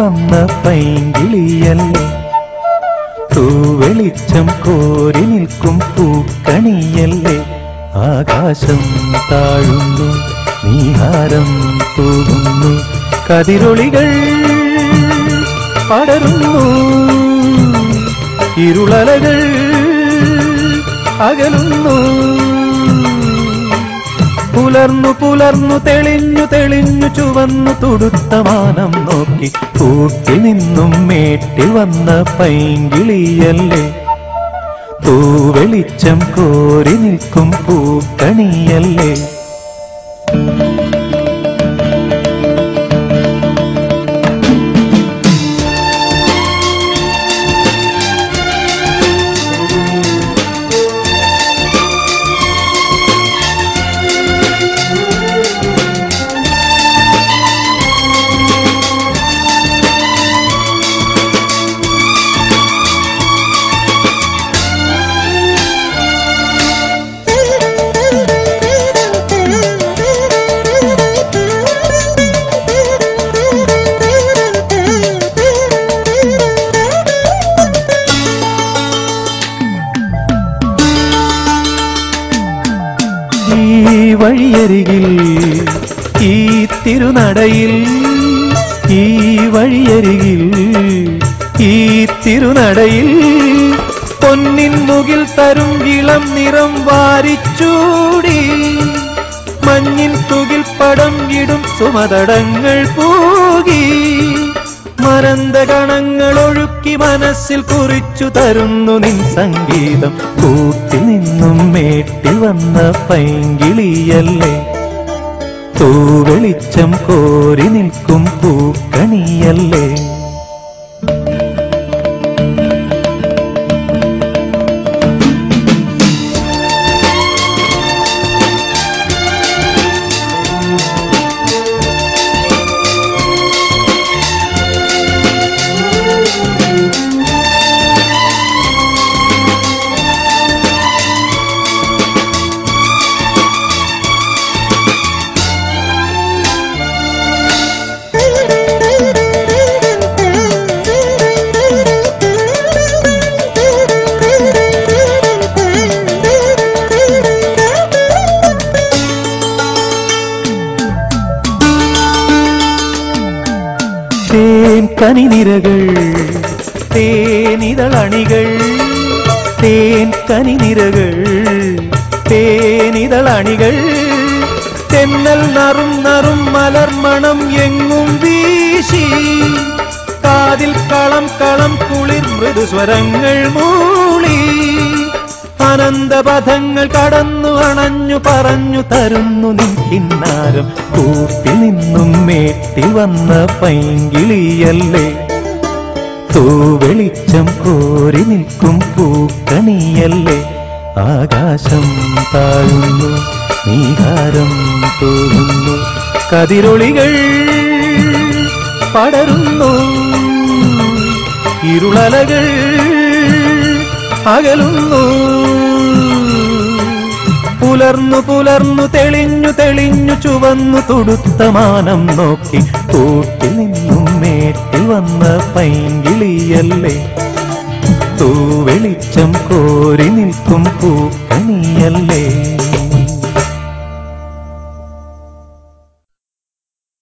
വന്ന പൈങ്കിളിയല്ലേ തൂവെളിച്ചം കോരി നിൽക്കും പൂക്കണിയല്ലേ ആകാശം താഴുന്നു നീഹാരം തൂകുന്നു കതിരൊളികൾ പടരുന്നു ഇരുളലകൾ അകലുന്നു പുലർന്നു പുലർന്നു തെളിഞ്ഞു തെളിഞ്ഞു ചുവന്നു തുടുത്ത മാനം നോക്കി കൂട്ടിൽ നിന്നും മേട്ടിൽ വന്ന പൈങ്കിളിയല്ലേ തൂവെളിച്ചം കോരി നിൽക്കും പൂക്കണിയല്ലേ ഈ വഴിയരികിൽ ഈ തിരുനടയിൽ ഈ വഴിയരികിൽ ഈ തിരുനടയിൽ പൊന്നിൻ മുകിൽ തരും ഇളം നിറം വാരിച്ചൂടി മഞ്ഞിൻ തുകിൽ പടം ഇടും സുമതടങ്ങൾ പൂകി മരന്ത കണങ്ങൾ ഒഴുക്കി മനസ്സിൽ കുറിച്ചു തരുന്നു നിൻ സംഗീതം കൂട്ടിൽ നിന്നും മേട്ടിൽ വന്ന പൈങ്കിളിയല്ലേ തൂവെളിച്ചം കോരി നിൽക്കും പൂക്കണിയല്ലേ തേൻ കനിനിരകൾ തേനിതളണികൾ തേൻ കനിനിരകൾ തേനിതളണികൾ തെന്നൽ നറും നറും മലർമണം എങ്ങും വീശി കാതിൽ കളം കളം കുളിർ മൃദുസ്വരങ്ങൾ മൂളി അനന്തപഥങ്ങൾ കടന്നു അണഞ്ഞു പറഞ്ഞു തരുന്നു നിൻ കിന്നാരം കൂട്ടിൽ നിന്നും മേട്ടിൽ വന്ന പൈങ്കിളിയല്ലേ തൂവെളിച്ചം കോരി നിൽക്കും പൂക്കണിയല്ലേ ആകാശം താഴുന്നു നീഹാരം തോന്നുന്നു കതിരൊളികൾ പടരുന്നു ഇരുളലകൾ അകലുന്നു പുലർന്നു പുലർന്നു തെളിഞ്ഞു തെളിഞ്ഞു ചുവന്നു തുടുത്ത മാനം നോക്കി കൂട്ടിൽ നിന്നും മേട്ടിൽ വന്ന പൈങ്കിളിയല്ലേ തൂവെളിച്ചം കോരി നിൽക്കും പൂക്കണിയല്ലേ